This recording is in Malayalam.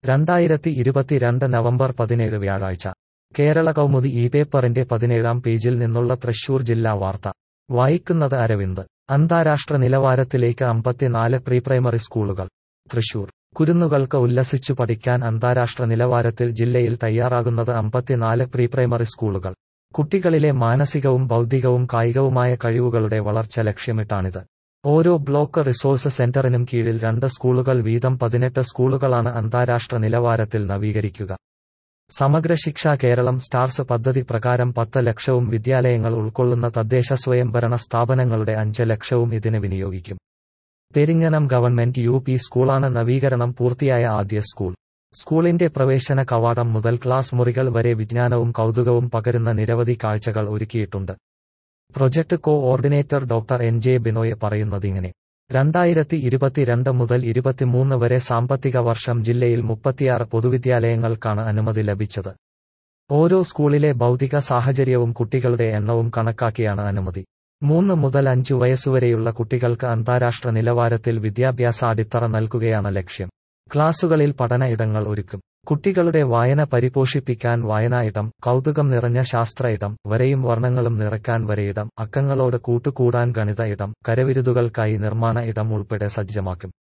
രണ്ടായിരത്തി ഇരുപത്തിരണ്ട് നവംബർ പതിനേഴ് വ്യാഴാഴ്ച കേരള കൗമുദി ഈ പേപ്പറിന്റെ പതിനേഴാം പേജിൽ നിന്നുള്ള തൃശൂർ ജില്ലാ വാർത്ത വായിക്കുന്നത് അരവിന്ദ് അന്താരാഷ്ട്ര നിലവാരത്തിലേക്ക് അമ്പത്തിനാല് പ്രീ പ്രൈമറി സ്കൂളുകൾ തൃശൂർ കുരുന്നുകൾക്ക് ഉല്ലസിച്ചു പഠിക്കാൻ അന്താരാഷ്ട്ര നിലവാരത്തിൽ ജില്ലയിൽ തയ്യാറാകുന്നത് അമ്പത്തിനാല് പ്രീ പ്രൈമറി സ്കൂളുകൾ കുട്ടികളിലെ മാനസികവും ബൗദ്ധികവും കായികവുമായ കഴിവുകളുടെ വളർച്ച ലക്ഷ്യമിട്ടാണിത് ഓരോ ബ്ലോക്ക് റിസോഴ്സ് സെന്ററിനും കീഴിൽ രണ്ട് സ്കൂളുകൾ വീതം പതിനെട്ട് സ്കൂളുകളാണ് അന്താരാഷ്ട്ര നിലവാരത്തിൽ നവീകരിക്കുക സമഗ്ര ശിക്ഷ കേരളം സ്റ്റാർസ് പദ്ധതി പ്രകാരം പത്ത് ലക്ഷവും വിദ്യാലയങ്ങൾ ഉൾക്കൊള്ളുന്ന തദ്ദേശ സ്വയംഭരണ സ്ഥാപനങ്ങളുടെ അഞ്ച് ലക്ഷവും ഇതിന് വിനിയോഗിക്കും പെരിങ്ങനം ഗവൺമെന്റ് യു പി സ്കൂളാണ് നവീകരണം പൂർത്തിയായ ആദ്യ സ്കൂൾ സ്കൂളിന്റെ പ്രവേശന കവാടം മുതൽ ക്ലാസ് മുറികൾ വരെ വിജ്ഞാനവും കൗതുകവും പകരുന്ന നിരവധി കാഴ്ചകൾ ഒരുക്കിയിട്ടുണ്ട് project coordinator doctor N J Binoy പറയുന്നതിങ്ങനെ രണ്ടായിരത്തി ഇരുപത്തിരണ്ട് മുതൽ ഇരുപത്തിമൂന്ന് വരെ സാമ്പത്തിക വർഷം ജില്ലയിൽ മുപ്പത്തിയാറ് പൊതുവിദ്യാലയങ്ങൾക്കാണ് അനുമതി ലഭിച്ചത് ഓരോ സ്കൂളിലെ ഭൗതിക സാഹചര്യവും കുട്ടികളുടെ എണ്ണവും കണക്കാക്കിയാണ് അനുമതി മൂന്ന് മുതൽ അഞ്ചു വയസ്സുവരെയുള്ള കുട്ടികൾക്ക് അന്താരാഷ്ട്ര നിലവാരത്തിൽ വിദ്യാഭ്യാസ അടിത്തറ നൽകുകയാണ് ലക്ഷ്യം ക്ലാസുകളിൽ പഠന ഇടങ്ങൾ ഒരുക്കും കുട്ടികളുടെ വായന പരിപോഷിപ്പിക്കാൻ വായനാ ഇടം കൗതുകം നിറഞ്ഞ ശാസ്ത്ര ഇടം വരയും വർണ്ണങ്ങളും നിറയ്ക്കാൻ വരയിടം അക്കങ്ങളോട് കൂട്ടുകൂടാൻ ഗണിത ഇടം കരവിരുതുകൾക്കായി നിർമ്മാണ ഇടം ഉൾപ്പെടെ സജ്ജമാക്കും